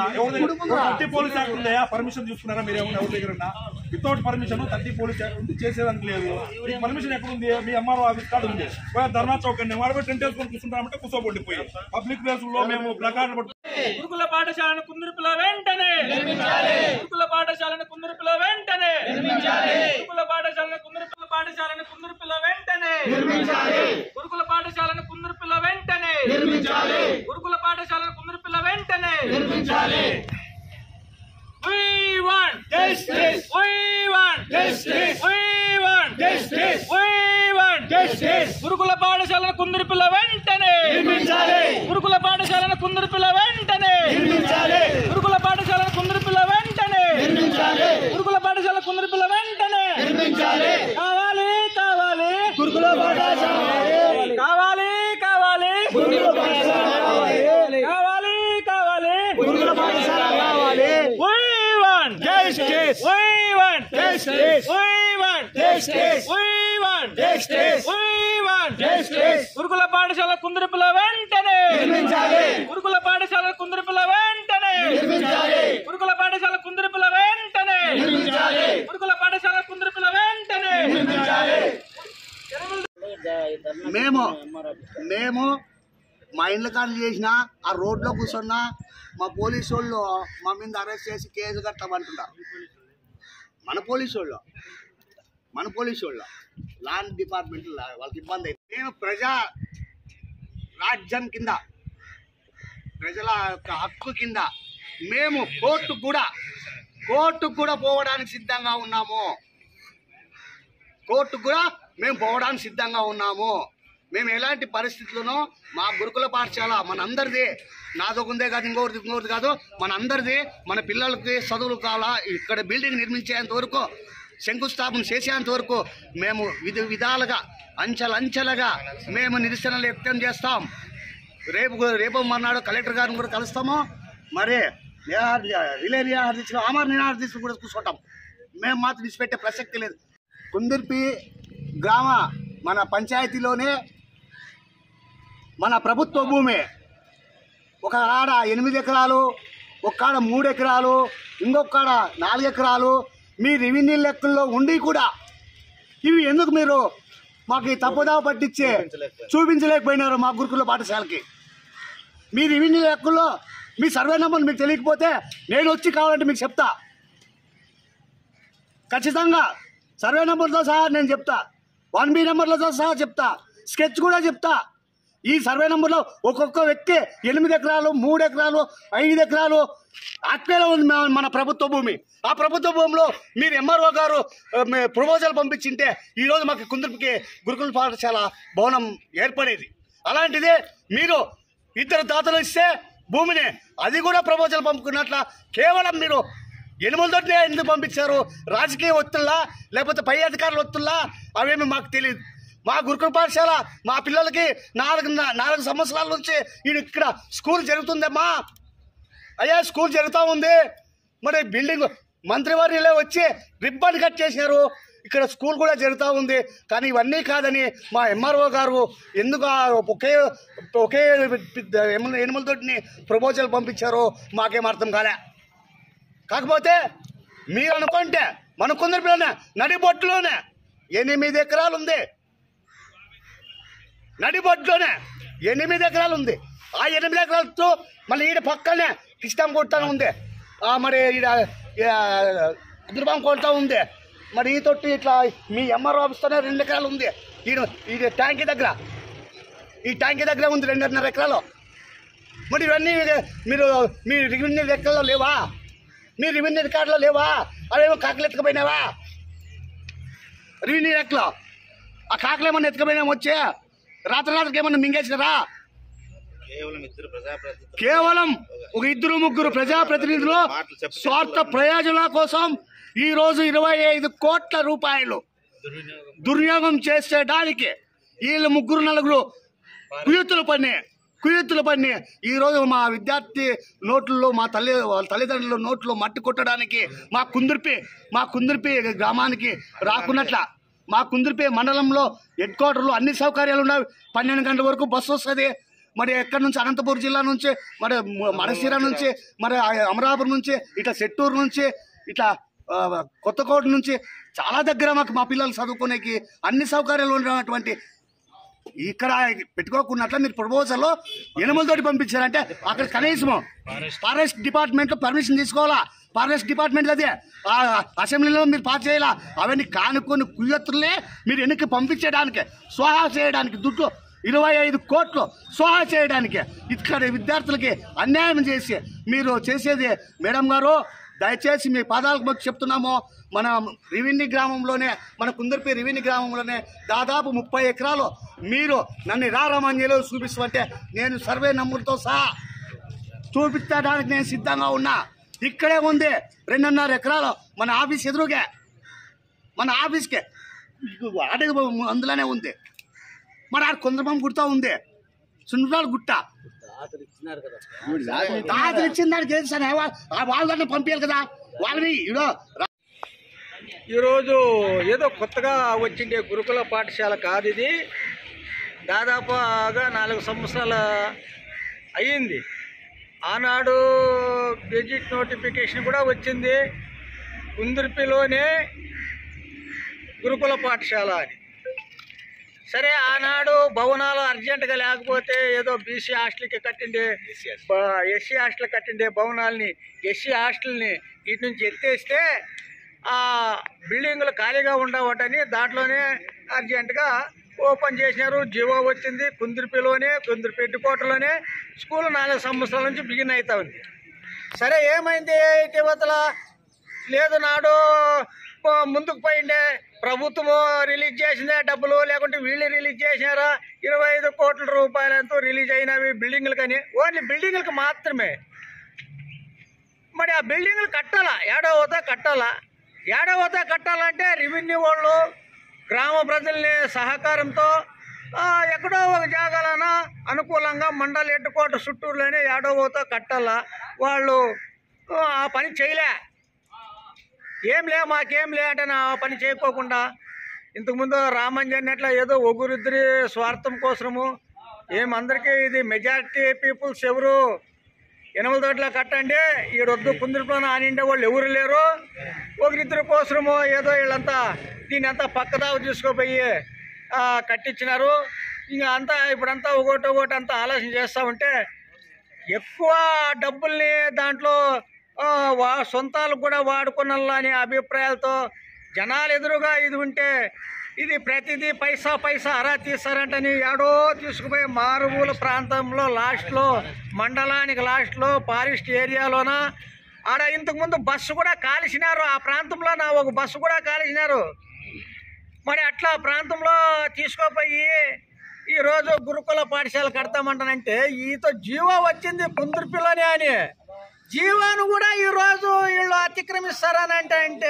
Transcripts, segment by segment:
ఎవరి దగ్గర thirty police act ఉందా పర్మిషన్ తీసుకున్నారా మీరు ఏమన్నా ఎవరి దగ్గర without permission thirty police act ఉంది చేసేదానికి లేదు మీకు పర్మిషన్ ఎక్కడ ఉంది మీ ఎంఆర్ఓ ఆఫీస్ కార్డు ఉంది పోయి ధర్నా చౌక్ అండి వాడు పోయి టెంట్ వేసుకొని కూర్చుంటామంటే కూర్చోబడి పోయి పబ్లిక్ ప్లేసుల్లో మేము ప్లకార్డు పట్టు గురుకుల పాఠశాలను కుందురుపుల వెంటనే గురుకుల పాఠశాలను కుందురుపుల వెంటనే గురుకుల పాఠశాలను కుందురుపుల పాఠశాలను కుందురుపుల వెంటనే గురుకుల పాఠశాలను కుందురుపుల వెంటనే గురుకుల పాఠశాలను కుందురుపుల వెంటనే We want justice. We want justice. We want justice. We want justice. గురుకుల పాఠశాలను కుందురుపుల వెంటనే గురుకుల పాఠశాలను కుందురుపుల వెంటనే గురుకుల పాఠశాలను కుందురుపుల వెంటనే గురుకుల పాఠశాల కుందురుపుల వెంటనే కావాలి కావాలి గురుకుల పాఠశాల కావాలి కావాలి కావాలి కావాలి గురుకుల పాఠశాల కావాలి We want justice. We want justice. We want justice. We want justice. We want justice. గురుకుల పాఠశాల కుందురుపుల వెంటనే గురుకుల పాఠశాల కుందురుపుల వెంటనే గురుకుల పాఠశాల కుందురుపుల వెంటనే గురుకుల పాఠశాల కుందురుపుల వెంటనే మేము మేము మా ఇండ్ల కాళ్ళు చేసిన ఆ రోడ్లో కూర్చున్నా మా పోలీసు వాళ్ళు మా మీద అరెస్ట్ చేసి కేసు కట్టమంటున్నారు మన పోలీసు వాళ్ళు మన పోలీసు వాళ్ళు లాండ్ డిపార్ట్మెంట్ వాళ్ళకి ఇబ్బంది అయింది మేము ప్రజా రాజ్యం కింద ప్రజల యొక్క హక్కు కింద మేము కోర్టు కూడా కోర్టుకు కూడా పోవడానికి సిద్ధంగా ఉన్నాము కోర్టుకు కూడా మేము పోవడానికి సిద్ధంగా ఉన్నాము మేము ఎలాంటి పరిస్థితుల్లోనో మా గురుకుల పాఠశాల మనందరిది నాదొకుందే కాదు ఇంకొకటి ఇంకొకటి కాదు మనందరిది మన పిల్లలకి చదువులు కావాలా ఇక్కడ బిల్డింగ్ నిర్మించేంత వరకు శంకుస్థాపన చేసేంత వరకు మేము విధ విధాలుగా అంచెలంచెలుగా మేము నిరసనలు వ్యక్తం చేస్తాం రేపు రేపు మర్నాడు కలెక్టర్ గారిని కూడా కలుస్తాము మరి నిరాహార రిలే నిరాహార దీక్షలు అమర నిరాహార దీక్షలు కూడా కూర్చుంటాం మేము మాత్రం విడిచిపెట్టే ప్రసక్తి లేదు కుందుర్పి గ్రామ మన పంచాయతీలోనే మన ప్రభుత్వ భూమి ఒక ఆడ ఎనిమిది ఎకరాలు ఒక కాడ మూడు ఎకరాలు ఇంకొక కాడ నాలుగు ఎకరాలు మీ రెవెన్యూ లెక్కల్లో ఉండి కూడా ఇవి ఎందుకు మీరు మాకు ఈ తప్పుదావ పట్టించి చూపించలేకపోయినారు మా గురుకుల పాఠశాలకి మీ రెవెన్యూ లెక్కల్లో మీ సర్వే నెంబర్ మీకు తెలియకపోతే నేను వచ్చి కావాలంటే మీకు చెప్తా ఖచ్చితంగా సర్వే నెంబర్తో సహా నేను చెప్తా వన్ బి నెంబర్లతో సహా చెప్తా స్కెచ్ కూడా చెప్తా ఈ సర్వే నెంబర్లో ఒక్కొక్క వ్యక్తి ఎనిమిది ఎకరాలు మూడు ఎకరాలు ఐదు ఎకరాలు అక్కడే ఉంది మన- మన ప్రభుత్వ భూమి ఆ ప్రభుత్వ భూమిలో మీరు ఎంఆర్ఓ గారు ఆ, మీ ప్రపోజల్ పంపించింటే ఈరోజు మాకు కుందుర్పికి గురుకుల పాఠశాల భవనం ఏర్పడేది అలాంటిదే మీరు ఇద్దరు దాతలు ఇస్తే భూమిని అది కూడా ప్రపోజల్ పంపుకున్నట్ల కేవలం మీరు ఎనిమిదితోనే ఎందుకు పంపించారు రాజకీయ ఒత్తుల్లా లేకపోతే పై అధికారుల ఒత్తుల్లా అవేమి మాకు తెలియదు మా గురుకుల పాఠశాల మా పిల్లలకి నాలుగు నాలుగు సంవత్సరాల నుంచి ఈయన ఇక్కడ స్కూల్ జరుగుతుందమ్మా అయ్యా స్కూల్ జరుగుతూ ఉంది మరి బిల్డింగ్ మంత్రివర్యులే వచ్చి రిబ్బన్ కట్ చేశారు ఇక్కడ స్కూల్ కూడా జరుగుతూ ఉంది కానీ ఇవన్నీ కాదని మా ఎంఆర్ఓ గారు ఎందుకు ఆ ఒకే ఒకే ఎనిమిదితోటిని ప్రపోజల్ పంపించారో మాకేం అర్థం కాలే కాకపోతే మీరు అనుకుంటే మన కుందరిపిల్లనే నడిబొట్టులోనే ఎనిమిది ఎకరాలు ఉంది నడిబొట్టులోనే ఎనిమిది ఎకరాలు ఉంది ఆ ఎనిమిది ఎకరాలతో మళ్ళీ ఈడ పక్కనే కిష్టం కొట్టా ఉంది ఆ మరి ఈడ కుదురుబాం కొడతా ఉంది మరి ఈ తొట్టి ఇట్లా మీ ఎంఆర్ ఆఫీస్తోనే రెండు ఎకరాలు ఉంది ఈడ ఈ ట్యాంకీ దగ్గర ఈ ట్యాంకీ దగ్గర ఉంది రెండున్నర ఎకరాలు మరి ఇవన్నీ మీరు మీ రెవెన్యూ లెక్కల్లో లేవా మీ రెవెన్యూ రికార్డులో లేవా అవేమో కాకలు ఎత్తుకుపోయినావా రెవెన్యూ లెక్కలో ఆ కాకలు ఏమన్నా ఎత్తుకుపోయినా వచ్చే రాత్రి రాత్రికి ఏమన్నా మింగేసినారా కేవలం ఒక ఇద్దరు ముగ్గురు ప్రజాప్రతినిధులు స్వార్థ ప్రయోజనాల కోసం ఈ రోజు ఇరవై ఐదు కోట్ల రూపాయలు దుర్యోగం చేసేయడానికి వీళ్ళు ముగ్గురు నలుగురు కుయుత్తులు పని కుయుత్తులు పని ఈ రోజు మా విద్యార్థి నోట్లలో మా తల్లి వాళ్ళ తల్లిదండ్రుల నోట్లో మట్టి కొట్టడానికి మా కుందుర్పి మా కుందుర్పి గ్రామానికి రాకున్నట్ల మా కుందుర్పి మండలంలో హెడ్ క్వార్టర్లో అన్ని సౌకర్యాలు ఉన్నాయి పన్నెండు గంటల వరకు బస్సు వస్తుంది మరి ఎక్కడి నుంచి అనంతపురం జిల్లా నుంచి మరి మడసీర నుంచి మరి అమరాపురం నుంచి ఇట్లా సెట్టూరు నుంచి ఇట్లా ఆ, కొత్తకోట నుంచి చాలా దగ్గర మాకు మా పిల్లలు చదువుకునేకి అన్ని సౌకర్యాలు ఉన్నటువంటి ఇక్కడ పెట్టుకోకున్నట్లు మీరు ప్రపోజల్ ఎనుమలతోటి పంపించారంటే అక్కడ కనీసం ఫారెస్ట్ డిపార్ట్మెంట్ లో పర్మిషన్ తీసుకోవాలా ఫారెస్ట్ డిపార్ట్మెంట్ అదే ఆ అసెంబ్లీలో మీరు పాస్ చేయాలా అవన్నీ కానుకొని కుయ్యత్తులే మీరు ఎన్నిక పంపించడానికి స్వాహా చేయడానికి దుడ్డు ఇరవై ఐదు కోట్లు స్వాహా చేయడానికి ఇక్కడ విద్యార్థులకి అన్యాయం చేసి మీరు చేసేది మేడం గారు దయచేసి మీ పాదాలకు మొక్కి చెప్తున్నాము మన రెవెన్యూ గ్రామంలోనే మన కుందర్పి రెవెన్యూ గ్రామంలోనే దాదాపు ముప్పై ఎకరాలు మీరు నన్ను రారామంజలో చూపిస్తామంటే నేను సర్వే నంబర్తో సహా చూపించడానికి నేను సిద్ధంగా ఉన్నా ఇక్కడే ఉంది రెండున్నర ఎకరాలు మన ఆఫీస్ ఎదురుగా మన ఆఫీస్కే అడుగు అందులోనే ఉంది మరి ఆడ కొందరం గుర్తా ఉంది సుందరాలు గుట్ట తాతలు ఇచ్చిన దానికి ఏం సార్ వాళ్ళని పంపించాలి కదా వాళ్ళని ఇడో ఈరోజు ఏదో కొత్తగా వచ్చిండే గురుకుల పాఠశాల కాదు ఇది దాదాపుగా నాలుగు సంవత్సరాల అయ్యింది ఆనాడు గెజిట్ నోటిఫికేషన్ కూడా వచ్చింది కుందుర్పిలోనే గురుకుల పాఠశాల అని సరే ఆనాడు భవనాలు అర్జెంటుగా లేకపోతే ఏదో బీసీ హాస్టల్కి కట్టిండే ఎస్సీ హాస్టల్ కట్టిండే భవనాల్ని ఎస్సీ హాస్టల్ని ఇటు నుంచి ఎత్తేస్తే ఆ బిల్డింగులు ఖాళీగా ఉండవటని దాంట్లోనే అర్జెంటుగా ఓపెన్ చేసినారు జీవో వచ్చింది కుందిరిపిలోనే కుందిరి పెట్టుకోటలోనే స్కూల్ నాలుగు సంవత్సరాల నుంచి బిగిన్ అవుతా ఉంది సరే ఏమైంది ఇటీవతల లేదు నాడు పో- ముందుకు పోయిండే ప్రభుత్వము రిలీజ్ చేసిందే డబ్బులు లేకుంటే వీళ్ళు రిలీజ్ చేసినారా ఇరవై ఐదు కోట్ల రూపాయలతో రిలీజ్ అయినవి బిల్డింగ్లు కానీ ఓన్లీ బిల్డింగ్లకు మాత్రమే మరి ఆ బిల్డింగ్లు కట్టాలా ఏడో అవుతా కట్టాలా ఏడో అవుతా కట్టాలంటే రెవెన్యూ వాళ్ళు గ్రామ ప్రజల్ని సహకారంతో ఆ, ఎక్కడో ఒక జాగాలన అనుకూలంగా మండల ఎట్టుకోట చుట్టూరులోనే ఏడో అవుతా కట్టాలా వాళ్ళు ఆ, ఆ పని చేయలే ఏం లే మాకేం లే అంటే నా పని చేయకోకుండా ఇంతకుముందు రామంజన్ అట్లా ఏదో ఒకరిద్దరి స్వార్థం కోసము ఏం అందరికీ ఇది మెజారిటీ పీపుల్స్ ఎవరు ఎనమల తోటలో కట్టండి ఈడొద్దు కుందిరిపోయిన ఆనిండే వాళ్ళు ఎవరు లేరు ఒకరిద్దరి కోసము ఏదో వీళ్ళంతా దీని అంతా పక్కదావ తీసుకుపోయి ఆ, కట్టించినారు ఇంకా అంతా ఇప్పుడంతా ఒకటి ఒకటి అంతా ఆలోచన చేస్తూ ఉంటే ఎక్కువ డబ్బుల్ని దాంట్లో ఆ, వా సొంతాలకు కూడా వాడుకున్నల్లా అనే అభిప్రాయాలతో జనాలు ఎదురుగా ఇది ఉంటే ఇది ప్రతిదీ పైసా పైసా అరా తీస్తారంటని ఏడో తీసుకుపోయి మారుమూల ప్రాంతంలో లాస్ట్లో మండలానికి లాస్ట్లో ఫారెస్ట్ ఏరియాలోన ఆడ ఇంతకుముందు బస్సు కూడా కాల్చినారు ఆ ప్రాంతంలో నా ఒక బస్సు కూడా కాల్చినారు మరి అట్లా ప్రాంతంలో తీసుకోపోయి ఈరోజు గురుకుల పాఠశాల కడతామంటానంటే ఈతో జీవో వచ్చింది కుందుర్పిలోనే అని జీవాను కూడా ఈరోజు వీళ్ళు అతిక్రమిస్తారని అంటే అంటే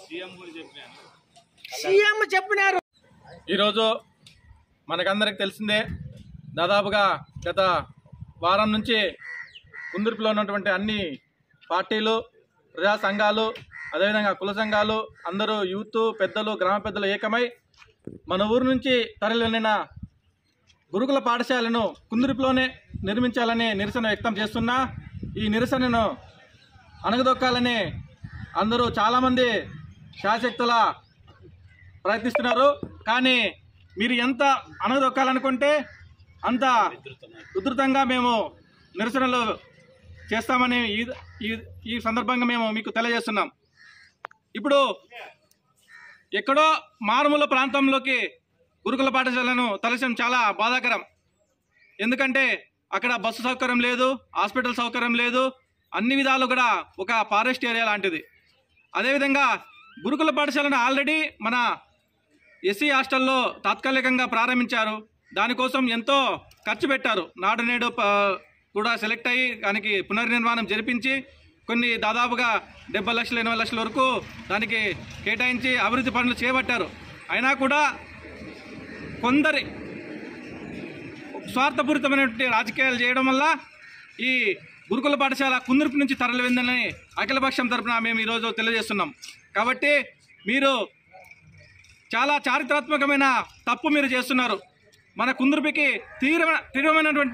సీఎం చెప్పినారు ఈరోజు మనకందరికి తెలిసిందే దాదాపుగా గత వారం నుంచి కుందుర్పిలో ఉన్నటువంటి అన్ని పార్టీలు ప్రజా సంఘాలు అదేవిధంగా కుల సంఘాలు అందరూ యూత్ పెద్దలు గ్రామ పెద్దలు ఏకమై మన ఊరు నుంచి తరలి వెళ్ళిన గురుకుల పాఠశాలను కుందుర్పిలోనే నిర్మించాలని నిరసన వ్యక్తం చేస్తున్నా ఈ నిరసనను అణగదొక్కాలని అందరూ చాలామంది శాశక్తుల ప్రయత్నిస్తున్నారు కానీ మీరు ఎంత అణగదొక్కాలనుకుంటే అంత ఉధృతంగా మేము నిరసనలు చేస్తామని ఈ ఈ- ఈ సందర్భంగా మేము మీకు తెలియజేస్తున్నాం ఇప్పుడు ఎక్కడో మారుమూల ప్రాంతంలోకి గురుకుల పాఠశాలను తలచడం చాలా బాధాకరం ఎందుకంటే అక్కడ బస్సు సౌకర్యం లేదు హాస్పిటల్ సౌకర్యం లేదు అన్ని విధాలు కూడా ఒక ఫారెస్ట్ ఏరియా లాంటిది అదేవిధంగా గురుకుల పాఠశాలను ఆల్రెడీ మన ఎస్సీ హాస్టల్లో తాత్కాలికంగా ప్రారంభించారు దానికోసం ఎంతో ఖర్చు పెట్టారు నాడు నేడు ప- కూడా సెలెక్ట్ అయ్యి దానికి పునర్నిర్మాణం జరిపించి కొన్ని దాదాపుగా డెబ్బై లక్షలు ఎనభై లక్షల వరకు దానికి కేటాయించి అభివృద్ధి పనులు చేపట్టారు అయినా కూడా కొందరి స్వార్థపూరితమైనటువంటి రాజకీయాలు చేయడం వల్ల ఈ గురుకుల పాఠశాల కుందుర్పు నుంచి తరలిందని అఖిలపక్షం తరపున మేము ఈరోజు తెలియజేస్తున్నాం కాబట్టి మీరు చాలా చారిత్రాత్మకమైన తప్పు మీరు చేస్తున్నారు మన కుందుర్పికి తీవ్రమైన తీవ్రమైనటువంటి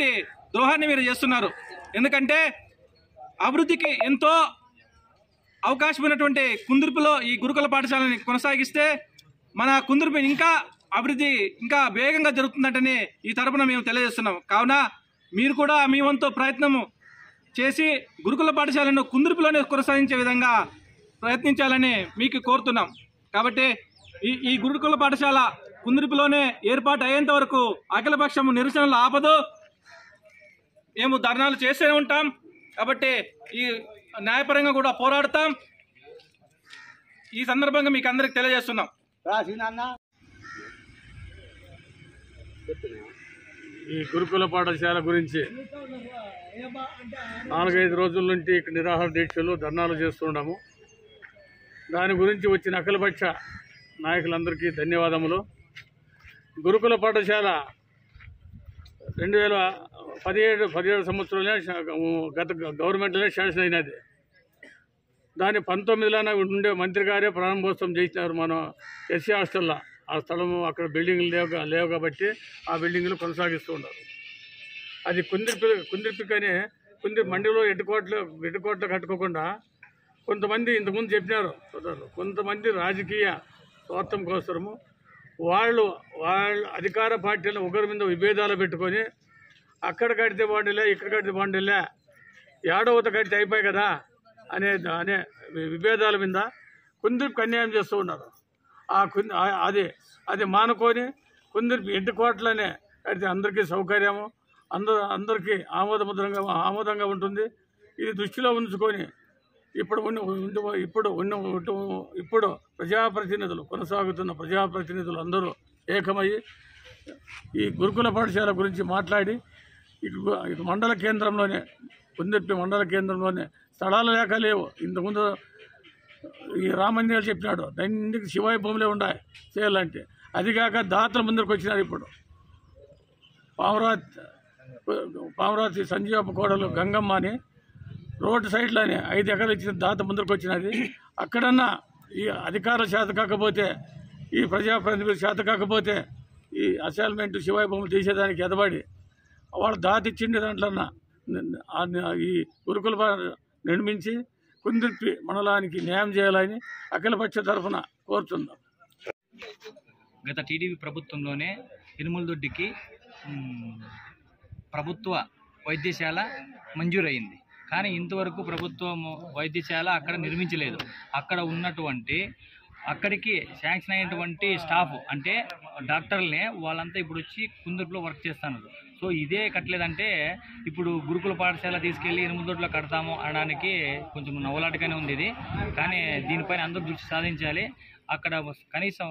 ద్రోహాన్ని మీరు చేస్తున్నారు ఎందుకంటే అభివృద్ధికి ఎంతో అవకాశమైనటువంటి కుందుర్పులో ఈ గురుకుల పాఠశాలని కొనసాగిస్తే మన కుందుర్పు ఇంకా అభివృద్ధి ఇంకా వేగంగా జరుగుతుందంటని ఈ తరపున మేము తెలియజేస్తున్నాం కావున మీరు కూడా మీ వంతు ప్రయత్నము చేసి గురుకుల పాఠశాలను కుందుర్పులోనే కొనసాగించే విధంగా ప్రయత్నించాలని మీకు కోరుతున్నాం కాబట్టి ఈ ఈ గురుకుల పాఠశాల కుందుర్పులోనే ఏర్పాటు అయ్యేంత వరకు అఖిలపక్షము నిరసనలు ఆపదు మేము ధర్నాలు చేస్తూనే ఉంటాం కాబట్టి ఈ న్యాయపరంగా కూడా పోరాడతాం ఈ సందర్భంగా మీకు అందరికి తెలియజేస్తున్నాం రాసిన ఈ గురుకుల పాఠశాల గురించి నాలుగైదు రోజుల నుంచి ఇక్కడ నిరాహార దీక్షలు ధర్నాలు చేస్తున్నాము దాని గురించి వచ్చిన అఖిలపక్ష నాయకులందరికీ ధన్యవాదములు గురుకుల పాఠశాల రెండు వేల పదిహేడు పదిహేడు సంవత్సరంలో శా- గత గవర్నమెంట్లోనే శాంక్షన్ అయినది దాని పంతొమ్మిదిలోనే ఉండే మంత్రి గారే ప్రారంభోత్సవం చేసినారు మన ఎస్సీ హాస్టల్లో ఆ స్థలం అక్కడ బిల్డింగ్లు లేవు కా- లేవు కాబట్టి ఆ బిల్డింగ్లు కొనసాగిస్తూ ఉన్నారు అది కుందిర్పి కుందిర్పికని కుంది మండిలో ఎడ్డుకోట్లు ఎడ్డుకోట్లు కట్టుకోకుండా కొంతమంది ఇంతకుముందు చెప్పినారు సోదరులు కొంతమంది రాజకీయ స్వార్థం కోసము వాళ్ళు వాళ్ళ అధికార పార్టీలను ఒకరి మీద విభేదాలు పెట్టుకొని అక్కడ కడితే బాగుండలే ఇక్కడ కడితే బాగుండలే ఏడవత కడితే అయిపోయి కదా అనే అనే విభేదాల మీద కుందిరిపి అన్యాయం చేస్తూ ఉన్నారు ఆ కుంది ఆ- అది అది మానుకొని కుందిరిపి ఎడ్డు కోట్లనే కడితే అందరికీ సౌకర్యము అందరూ అందరికీ ఆమోదముద్రంగా ఆమోదంగా ఉంటుంది ఇది దృష్టిలో ఉంచుకొని ఇప్పుడు ఉన్న ఉండు- ఇప్పుడు ఉన్న ఉంటు- ఇప్పుడు ప్రజాప్రతినిధులు కొనసాగుతున్న ప్రజాప్రతినిధులు అందరూ ఏకమయ్యి ఈ గురుకుల పాఠశాల గురించి మాట్లాడి ఇటు ఇటు మండల కేంద్రంలోనే కుందిర్పి మండల కేంద్రంలోనే స్థలాలు లేక లేవు ఇంతకుముందు ఈ రామంజనేయులు చెప్పినాడు దండికి శివాయి భూములే ఉన్నాయి చేయాలంటే అది కాక దాతల ముందరికి వచ్చినారు ఇప్పుడు పామరాత్ పామరాతి సంజీవప్ప కోడలు గంగమ్మ అని రోడ్డు సైడ్లోనే ఐదు ఎకరాలు ఇచ్చిన దాత ముందరికి వచ్చినది అక్కడన్నా ఈ అధికారుల చేత కాకపోతే ఈ ప్రజాప్రతినిధుల చేత కాకపోతే ఈ అసైన్మెంట్ శివాయి భూములు తీసేదానికి ఎదబడి వాళ్ళు దాత ఇచ్చిండే దాంట్లో ఈ గురుకుల భవనం నిర్మించి కుందిర్పి మండలానికి న్యాయం చేయాలని అఖిలపక్ష తరఫున కోరుతున్నాం గత టీడీపీ ప్రభుత్వంలోనే ఇనుములదొడ్డికి మ్, ప్రభుత్వ వైద్యశాల మంజూరైంది కానీ ఇంతవరకు ప్రభుత్వం వైద్యశాల అక్కడ నిర్మించలేదు అక్కడ ఉన్నటువంటి అక్కడికి శాంక్షన్ అయినటువంటి స్టాఫ్ అంటే డాక్టర్లనే వాళ్ళంతా ఇప్పుడు వచ్చి కుందుర్పులో వర్క్ చేస్తున్నారు సో ఇదే కట్టలేదంటే ఇప్పుడు గురుకుల పాఠశాల తీసుకెళ్ళి ఎనిమిదొడ్లో కడతాము అనడానికి కొంచెం నవ్వులాటగానే ఉంది ఇది కానీ దీనిపైన అందరూ దృష్టి సాధించాలి అక్కడ కనీసం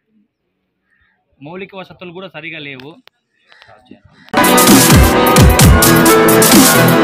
మౌలిక వసతులు కూడా సరిగా లేవు